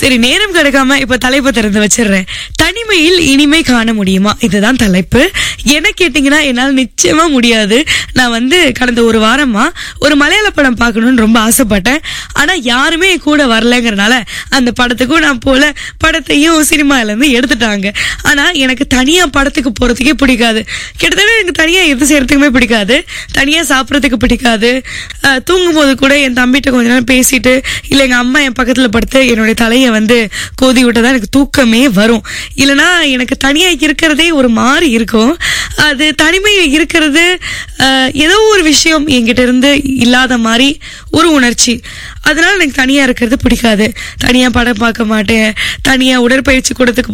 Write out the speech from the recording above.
சரி நேரம் கிடைக்காம இப்ப தலைப்பு திறந்து வச்சிடுறேன் தனிமையில் இனிமை காண முடியுமா இதுதான் தலைப்பு என்ன கேட்டீங்கன்னா என்னால் நிச்சயமா முடியாது நான் வந்து கடந்த ஒரு வாரமா ஒரு மலையாள படம் பார்க்கணும்னு ரொம்ப ஆசைப்பட்டேன் ஆனா யாருமே என் கூட வரலங்கிறனால அந்த படத்துக்கும் நான் போல படத்தையும் சினிமால இருந்து எடுத்துட்டாங்க ஆனா எனக்கு தனியா படத்துக்கு போறதுக்கே பிடிக்காது கிட்டத்தட்ட எனக்கு தனியா எது செய்யறதுக்குமே பிடிக்காது தனியா சாப்பிடறதுக்கு பிடிக்காது அஹ், தூங்கும் போது கூட என் தம்பிகிட்ட கொஞ்ச நேரம் பேசிட்டு இல்ல எங்க அம்மா என் பக்கத்துல படுத்து என்னுடைய தலையை வந்து கோதி விட்டதான் எனக்கு தூக்கமே வரும் இல்லைன்னா எனக்கு தனியா இருக்கிறதே ஒரு மாதிரி இருக்கும் அது தனிமையில் இருக்கிறது அஹ், ஏதோ ஒரு விஷயம் என்கிட்ட இருந்து இல்லாத மாதிரி ஒரு உணர்ச்சி அதனால எனக்கு தனியா இருக்கிறது பிடிக்காது தனியா படம் பார்க்க மாட்டேன் தனியா உடற்பயிற்சி கூடத்துக்கு